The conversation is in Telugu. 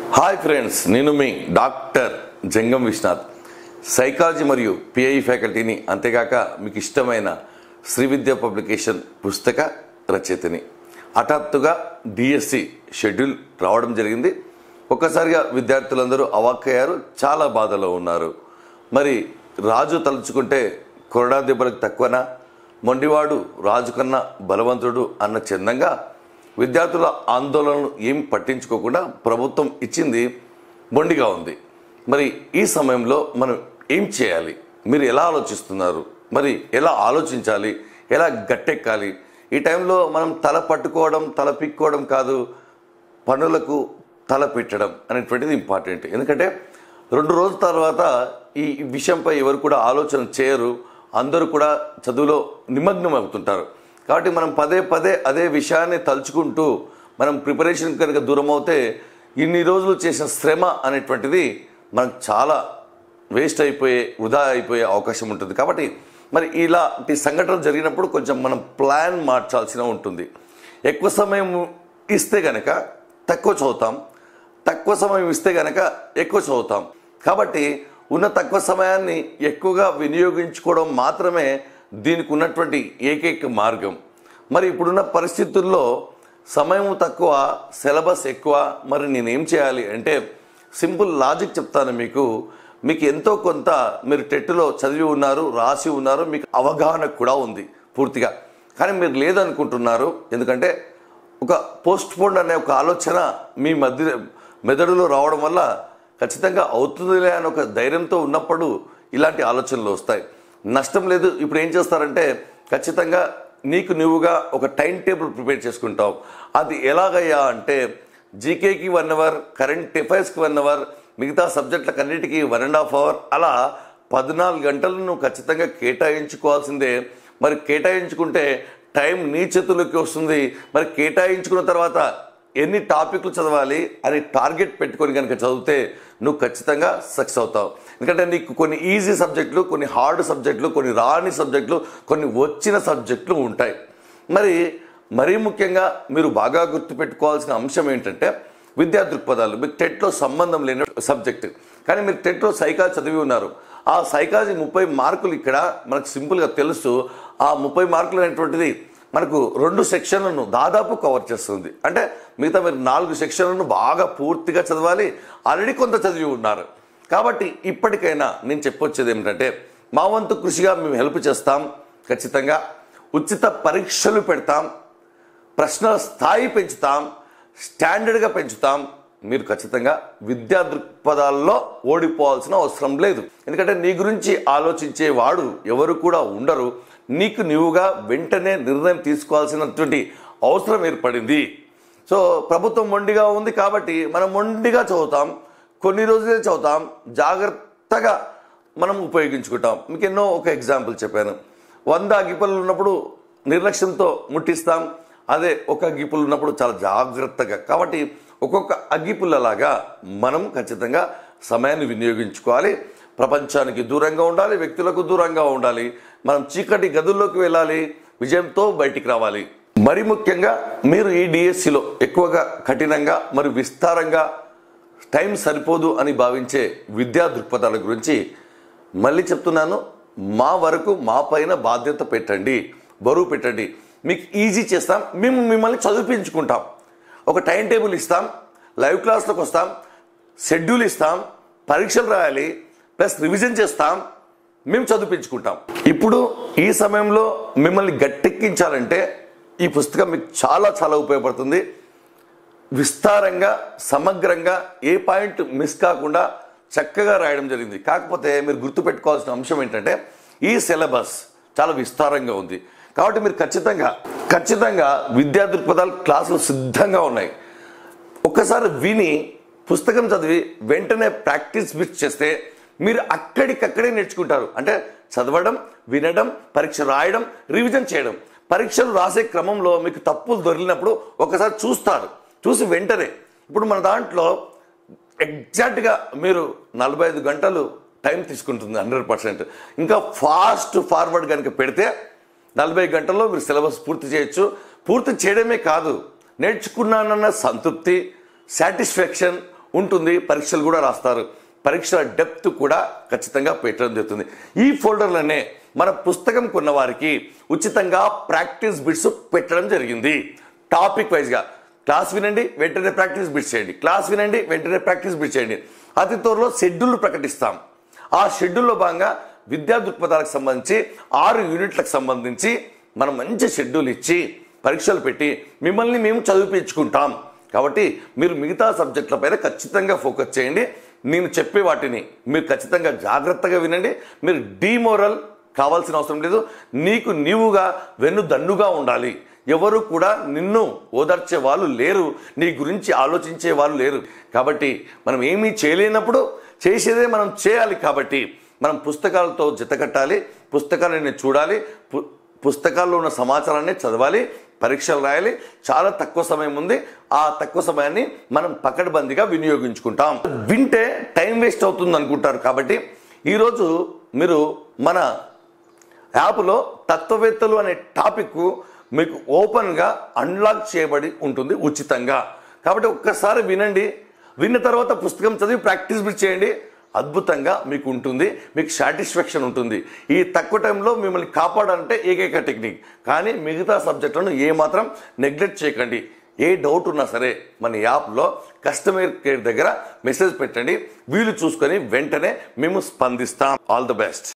హాయ్ ఫ్రెండ్స్ నేను మీ డాక్టర్ జంగం విశ్వనాథ్ సైకాలజీ మరియు పిఐ ఫ్యాకల్టీని అంతేగాక మీకు ఇష్టమైన శ్రీ విద్య పబ్లికేషన్ పుస్తక రచయితని హఠాత్తుగా డిఎస్సి షెడ్యూల్ రావడం జరిగింది ఒక్కసారిగా విద్యార్థులందరూ అవాక్కయ్యారు చాలా బాధలో ఉన్నారు మరి రాజు తలుచుకుంటే కొరడా దెబ్బలకు తక్కువనా మొండివాడు రాజు కన్నా బలవంతుడు అన్న చందంగా విద్యార్థుల ఆందోళనలు ఏం పట్టించుకోకుండా ప్రభుత్వం ఇచ్చింది మొండిగా ఉంది మరి ఈ సమయంలో మనం ఏం చేయాలి మీరు ఎలా ఆలోచిస్తున్నారు మరి ఎలా ఆలోచించాలి ఎలా గట్టెక్కాలి ఈ టైంలో మనం తల పట్టుకోవడం తల పిక్కోవడం కాదు పనులకు తల పెట్టడం అనేటువంటిది ఇంపార్టెంట్ ఎందుకంటే రెండు రోజుల తర్వాత ఈ విషయంపై ఎవరు కూడా ఆలోచన చేయరు అందరూ కూడా చదువులో నిమగ్నం అవుతుంటారు కాబట్టి మనం పదే పదే అదే విషయాన్ని తలుచుకుంటూ మనం ప్రిపరేషన్ కనుక దూరం అవుతే ఇన్ని రోజులు చేసిన శ్రమ అనేటువంటిది మనకు చాలా వేస్ట్ అయిపోయే వృధా అయిపోయే అవకాశం ఉంటుంది కాబట్టి మరి ఇలాంటి సంఘటనలు జరిగినప్పుడు కొంచెం మనం ప్లాన్ మార్చాల్సిన ఉంటుంది ఎక్కువ సమయం ఇస్తే గనక తక్కువ చదువుతాం తక్కువ సమయం ఇస్తే గనక ఎక్కువ చదువుతాం కాబట్టి ఉన్న తక్కువ సమయాన్ని ఎక్కువగా వినియోగించుకోవడం మాత్రమే దీనికి ఉన్నటువంటి ఏకైక మార్గం మరి ఇప్పుడున్న పరిస్థితుల్లో సమయం తక్కువ సిలబస్ ఎక్కువ మరి నేనేం చేయాలి అంటే సింపుల్ లాజిక్ చెప్తాను మీకు మీకు ఎంతో కొంత మీరు టెట్లో చదివి ఉన్నారు రాసి ఉన్నారు మీకు అవగాహన కూడా ఉంది పూర్తిగా కానీ మీరు లేదనుకుంటున్నారు ఎందుకంటే ఒక పోస్ట్ పోన్ అనే ఒక ఆలోచన మీ మధ్య మెదడులో రావడం వల్ల ఖచ్చితంగా అవుతుందిలే అని ఒక ధైర్యంతో ఉన్నప్పుడు ఇలాంటి ఆలోచనలు వస్తాయి నష్టం లేదు ఇప్పుడు ఏం చేస్తారంటే ఖచ్చితంగా నీకు నువ్వుగా ఒక టైం టేబుల్ ప్రిపేర్ చేసుకుంటావు అది ఎలాగయ్యా అంటే జీకేకి వన్ అవర్ కరెంట్ అఫైర్స్కి వన్ అవర్ మిగతా సబ్జెక్టులకు అన్నిటికీ వన్ అండ్ హాఫ్ అవర్ అలా పద్నాలుగు గంటలు నువ్వు ఖచ్చితంగా కేటాయించుకోవాల్సిందే మరి కేటాయించుకుంటే టైం నీ చేతుల్లోకి వస్తుంది మరి కేటాయించుకున్న తర్వాత ఎన్ని టాపిక్లు చదవాలి అని టార్గెట్ పెట్టుకొని కనుక చదివితే నువ్వు ఖచ్చితంగా సక్సెస్ అవుతావు ఎందుకంటే నీకు కొన్ని ఈజీ సబ్జెక్టులు కొన్ని హార్డ్ సబ్జెక్టులు కొన్ని రాని సబ్జెక్టులు కొన్ని వచ్చిన సబ్జెక్టులు ఉంటాయి మరి మరీ ముఖ్యంగా మీరు బాగా గుర్తుపెట్టుకోవాల్సిన అంశం ఏంటంటే విద్యా దృక్పథాలు మీకు టెట్లో సంబంధం లేని సబ్జెక్ట్ కానీ మీరు టెట్లో సైకాలజీ చదివి ఉన్నారు ఆ సైకాలజీ ముప్పై మార్కులు ఇక్కడ మనకు సింపుల్గా తెలుసు ఆ ముప్పై మార్కులు అనేటువంటిది మనకు రెండు సెక్షన్లను దాదాపు కవర్ చేస్తుంది అంటే మిగతా మీరు నాలుగు సెక్షన్లను బాగా పూర్తిగా చదవాలి ఆల్రెడీ కొంత చదివి ఉన్నారు కాబట్టి ఇప్పటికైనా నేను చెప్పొచ్చేది ఏమిటంటే మా వంతు కృషిగా మేము హెల్ప్ చేస్తాం ఖచ్చితంగా ఉచిత పరీక్షలు పెడతాం ప్రశ్నల స్థాయి పెంచుతాం స్టాండర్డ్గా పెంచుతాం మీరు ఖచ్చితంగా విద్యా దృక్పథాల్లో ఓడిపోవాల్సిన అవసరం లేదు ఎందుకంటే నీ గురించి ఆలోచించే వాడు ఎవరు కూడా ఉండరు నీకు నీవుగా వెంటనే నిర్ణయం తీసుకోవాల్సినటువంటి అవసరం ఏర్పడింది సో ప్రభుత్వం మొండిగా ఉంది కాబట్టి మనం మొండిగా చదువుతాం కొన్ని రోజులే చదువుతాం జాగ్రత్తగా మనం ఉపయోగించుకుంటాం మీకు ఎన్నో ఒక ఎగ్జాంపుల్ చెప్పాను వంద అగ్గిపళ్ళు ఉన్నప్పుడు నిర్లక్ష్యంతో ముట్టిస్తాం అదే ఒక అగ్గిపుల్ ఉన్నప్పుడు చాలా జాగ్రత్తగా కాబట్టి ఒక్కొక్క అగ్గిపుల్లలాగా మనం ఖచ్చితంగా సమయాన్ని వినియోగించుకోవాలి ప్రపంచానికి దూరంగా ఉండాలి వ్యక్తులకు దూరంగా ఉండాలి మనం చీకటి గదుల్లోకి వెళ్ళాలి విజయంతో బయటికి రావాలి మరి ముఖ్యంగా మీరు ఈ డిఎస్సిలో ఎక్కువగా కఠినంగా మరి విస్తారంగా టైం సరిపోదు అని భావించే విద్యా దృక్పథాల గురించి మళ్ళీ చెప్తున్నాను మా వరకు మా పైన బాధ్యత పెట్టండి బరువు పెట్టండి మీకు ఈజీ చేస్తాం మేము మిమ్మల్ని చదివించుకుంటాం ఒక టైం టేబుల్ ఇస్తాం లైవ్ క్లాస్లోకి వస్తాం షెడ్యూల్ ఇస్తాం పరీక్షలు రాయాలి ప్లస్ రివిజన్ చేస్తాం మేము చదివించుకుంటాం ఇప్పుడు ఈ సమయంలో మిమ్మల్ని గట్టెక్కించాలంటే ఈ పుస్తకం మీకు చాలా చాలా ఉపయోగపడుతుంది విస్తారంగా సమగ్రంగా ఏ పాయింట్ మిస్ కాకుండా చక్కగా రాయడం జరిగింది కాకపోతే మీరు గుర్తుపెట్టుకోవాల్సిన అంశం ఏంటంటే ఈ సిలబస్ చాలా విస్తారంగా ఉంది కాబట్టి మీరు ఖచ్చితంగా ఖచ్చితంగా విద్యా దృక్పథాలు క్లాసులు సిద్ధంగా ఉన్నాయి ఒక్కసారి విని పుస్తకం చదివి వెంటనే ప్రాక్టీస్ బిట్ చేస్తే మీరు అక్కడికక్కడే నేర్చుకుంటారు అంటే చదవడం వినడం పరీక్ష రాయడం రివిజన్ చేయడం పరీక్షలు రాసే క్రమంలో మీకు తప్పులు దొరికినప్పుడు ఒకసారి చూస్తారు చూసి వెంటనే ఇప్పుడు మన దాంట్లో ఎగ్జాక్ట్గా మీరు నలభై ఐదు గంటలు టైం తీసుకుంటుంది హండ్రెడ్ పర్సెంట్ ఇంకా ఫాస్ట్ ఫార్వర్డ్ కనుక పెడితే నలభై గంటల్లో మీరు సిలబస్ పూర్తి చేయొచ్చు పూర్తి చేయడమే కాదు నేర్చుకున్నానన్న సంతృప్తి సాటిస్ఫాక్షన్ ఉంటుంది పరీక్షలు కూడా రాస్తారు పరీక్షల డెప్త్ కూడా ఖచ్చితంగా పెట్టడం జరుగుతుంది ఈ ఫోల్డర్లోనే మన పుస్తకం కొన్న వారికి ఉచితంగా ప్రాక్టీస్ బిట్స్ పెట్టడం జరిగింది టాపిక్ వైజ్గా క్లాస్ వినండి వెంటనే ప్రాక్టీస్ బిట్స్ చేయండి క్లాస్ వినండి వెంటనే ప్రాక్టీస్ బిట్స్ చేయండి అతి త్వరలో షెడ్యూల్ ప్రకటిస్తాం ఆ షెడ్యూల్లో భాగంగా విద్యా దృక్పథాలకు సంబంధించి ఆరు యూనిట్లకు సంబంధించి మనం మంచి షెడ్యూల్ ఇచ్చి పరీక్షలు పెట్టి మిమ్మల్ని మేము చదివించుకుంటాం కాబట్టి మీరు మిగతా సబ్జెక్టుల పైన ఖచ్చితంగా ఫోకస్ చేయండి నేను చెప్పే వాటిని మీరు ఖచ్చితంగా జాగ్రత్తగా వినండి మీరు డీమోరల్ కావాల్సిన అవసరం లేదు నీకు నీవుగా వెన్ను దన్నుగా ఉండాలి ఎవరు కూడా నిన్ను ఓదార్చే వాళ్ళు లేరు నీ గురించి ఆలోచించే వాళ్ళు లేరు కాబట్టి మనం ఏమీ చేయలేనప్పుడు చేసేదే మనం చేయాలి కాబట్టి మనం పుస్తకాలతో జతకట్టాలి పుస్తకాలని చూడాలి పు- పుస్తకాల్లో ఉన్న సమాచారాన్ని చదవాలి పరీక్షలు రాయాలి చాలా తక్కువ సమయం ఉంది ఆ తక్కువ సమయాన్ని మనం పకడ్బందీగా వినియోగించుకుంటాం వింటే టైం వేస్ట్ అవుతుంది అనుకుంటారు కాబట్టి ఈరోజు మీరు మన యాప్లో తత్వవేత్తలు అనే టాపిక్ మీకు ఓపెన్గా అన్లాక్ చేయబడి ఉంటుంది ఉచితంగా కాబట్టి ఒక్కసారి వినండి విన్న తర్వాత పుస్తకం చదివి ప్రాక్టీస్ బిట్ చేయండి అద్భుతంగా మీకు ఉంటుంది మీకు సాటిస్ఫాక్షన్ ఉంటుంది ఈ తక్కువ టైంలో మిమ్మల్ని కాపాడాలంటే ఏకైక టెక్నిక్ కానీ మిగతా సబ్జెక్టులను ఏమాత్రం నెగ్లెక్ట్ చేయకండి ఏ డౌట్ ఉన్నా సరే మన యాప్లో కస్టమర్ కేర్ దగ్గర మెసేజ్ పెట్టండి వీలు చూసుకొని వెంటనే మేము స్పందిస్తాం ఆల్ ద బెస్ట్